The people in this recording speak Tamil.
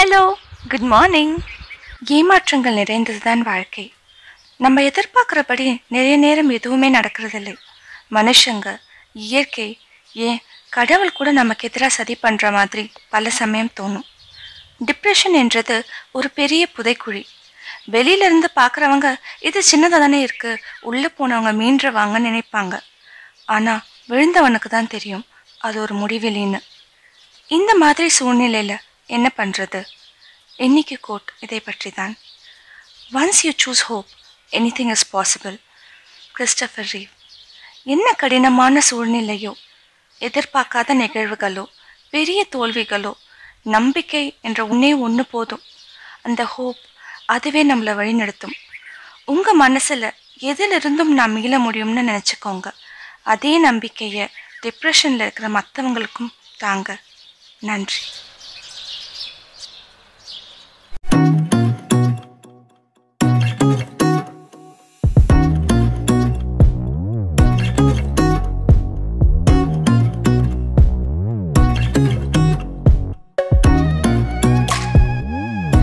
ஹலோ குட் மார்னிங் ஏமாற்றங்கள் நிறைந்ததுதான் வாழ்க்கை நம்ம எதிர்பார்க்குறபடி நிறைய நேரம் எதுவுமே நடக்கிறதில்லை மனுஷங்க இயற்கை ஏன் கடவுள் கூட நமக்கு எதிராக சதி பண்ணுற மாதிரி பல சமயம் தோணும் டிப்ரெஷன் என்றது ஒரு பெரிய புதைக்குழி வெளியில இருந்து பார்க்குறவங்க இது சின்னதாக தானே இருக்கு உள்ளே போனவங்க மீண்டுருவாங்கன்னு நினைப்பாங்க ஆனால் விழுந்தவனுக்கு தான் தெரியும் அது ஒரு முடிவெளின்னு இந்த மாதிரி சூழ்நிலையில் என்ன பண்ணுறது இன்னைக்கு கோட் இதை பற்றி தான் once you choose hope anything is possible Christopher Reeve என்ன கடினமான சூழ்நிலையோ எதிர்பார்க்காத நிகழ்வுகளோ பெரிய தோல்விகளோ நம்பிக்கை என்ற ஒன்றே ஒன்று போதும் அந்த ஹோப் அதுவே நம்மளை வழிநடத்தும் உங்கள் மனசில் எதிலிருந்தும் நான் மீள முடியும்னு நினச்சிக்கோங்க அதே நம்பிக்கையை டிப்ரெஷனில் இருக்கிற மற்றவங்களுக்கும் தாங்க நன்றி